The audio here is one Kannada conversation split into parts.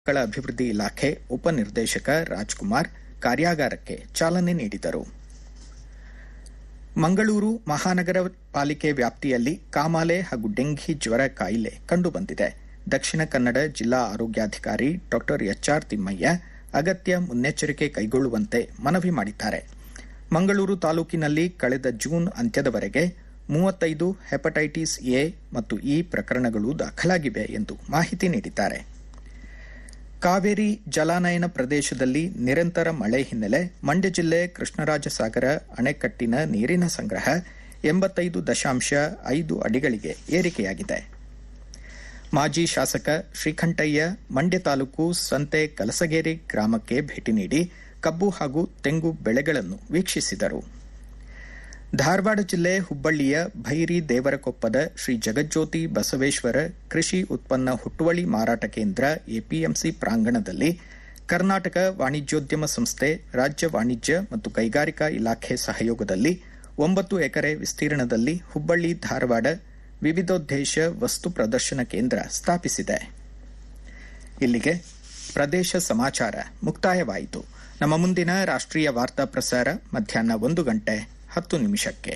ಮಕ್ಕಳ ಅಭಿವೃದ್ಧಿ ಇಲಾಖೆ ಉಪನಿರ್ದೇಶಕ ರಾಜ್ಕುಮಾರ್ ಕಾರ್ಯಾಗಾರಕ್ಕೆ ಚಾಲನೆ ನೀಡಿದರು ಮಂಗಳೂರು ಮಹಾನಗರ ಪಾಲಿಕೆ ವ್ಯಾಪ್ತಿಯಲ್ಲಿ ಕಾಮಾಲೆ ಹಾಗೂ ಡೆಂಘಿ ಜ್ವರ ಕಾಯಿಲೆ ಕಂಡುಬಂದಿದೆ ದಕ್ಷಿಣ ಕನ್ನಡ ಜಿಲ್ಲಾ ಆರೋಗ್ಯಾಧಿಕಾರಿ ಡಾ ಎಚ್ಆರ್ ತಿಮ್ಮಯ್ಯ ಅಗತ್ಯ ಮುನ್ನೆಚ್ಚರಿಕೆ ಕೈಗೊಳ್ಳುವಂತೆ ಮನವಿ ಮಾಡಿದ್ದಾರೆ ಮಂಗಳೂರು ತಾಲೂಕಿನಲ್ಲಿ ಕಳೆದ ಜೂನ್ ಅಂತ್ಯದವರೆಗೆ ಮೂವತ್ತೈದು ಹೆಪಟೈಟಿಸ್ ಎ ಮತ್ತು ಇ ಪ್ರಕರಣಗಳು ದಾಖಲಾಗಿವೆ ಎಂದು ಮಾಹಿತಿ ನೀಡಿದ್ದಾರೆ ಕಾವೇರಿ ಜಲಾನಯನ ಪ್ರದೇಶದಲ್ಲಿ ನಿರಂತರ ಮಳೆ ಹಿನ್ನೆಲೆ ಮಂಡ್ಯ ಜಿಲ್ಲೆ ಕೃಷ್ಣರಾಜಸಾಗರ ಅಣೆಕಟ್ಟಿನ ನೀರಿನ ಸಂಗ್ರಹ ಎಂಬತ್ತೈದು ದಶಾಂಶ ಐದು ಅಡಿಗಳಿಗೆ ಏರಿಕೆಯಾಗಿದೆ ಮಾಜಿ ಶಾಸಕ ಶ್ರೀಕಂಠಯ್ಯ ಮಂಡ್ಯ ತಾಲೂಕು ಸಂತೆ ಕಲಸಗೇರಿ ಗ್ರಾಮಕ್ಕೆ ಭೇಟಿ ನೀಡಿ ಕಬ್ಬು ಹಾಗೂ ತೆಂಗು ಬೆಳೆಗಳನ್ನು ವೀಕ್ಷಿಸಿದರು ಧಾರವಾಡ ಜಿಲ್ಲೆ ಹುಬ್ಬಳ್ಳಿಯ ಭೈರಿ ದೇವರಕೊಪ್ಪದ ಶ್ರೀ ಜಗಜ್ಯೋತಿ ಬಸವೇಶ್ವರ ಕೃಷಿ ಉತ್ಪನ್ನ ಹುಟ್ಟುವಳಿ ಮಾರಾಟ ಕೇಂದ್ರ ಎಪಿಎಂಸಿ ಪ್ರಾಂಗಣದಲ್ಲಿ ಕರ್ನಾಟಕ ವಾಣಿಜ್ಯೋದ್ಯಮ ಸಂಸ್ಥೆ ರಾಜ್ಯ ವಾಣಿಜ್ಯ ಮತ್ತು ಕೈಗಾರಿಕಾ ಇಲಾಖೆ ಸಹಯೋಗದಲ್ಲಿ ಒಂಬತ್ತು ಎಕರೆ ವಿಸ್ತೀರ್ಣದಲ್ಲಿ ಹುಬ್ಬಳ್ಳಿ ಧಾರವಾಡ ವಿವಿಧೋದ್ದೇಶ ವಸ್ತು ಪ್ರದರ್ಶನ ಕೇಂದ್ರ ಸ್ಥಾಪಿಸಿದೆ ಇಲ್ಲಿಗೆ ಪ್ರದೇಶ ಸಮಾಚಾರ ಮುಕ್ತಾಯವಾಯಿತು ನಮ್ಮ ಮುಂದಿನ ರಾಷ್ಟ್ರೀಯ ವಾರ್ತಾ ಪ್ರಸಾರ ಮಧ್ಯಾಹ್ನ ಒಂದು ಗಂಟೆ ಹತ್ತು ನಿಮಿಷಕ್ಕೆ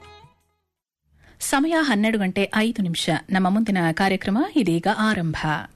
ಸಮಯ ಹನ್ನೆರಡು ಗಂಟೆ ಐದು ನಿಮಿಷ ನಮ್ಮ ಮುಂದಿನ ಕಾರ್ಯಕ್ರಮ ಇದೀಗ ಆರಂಭ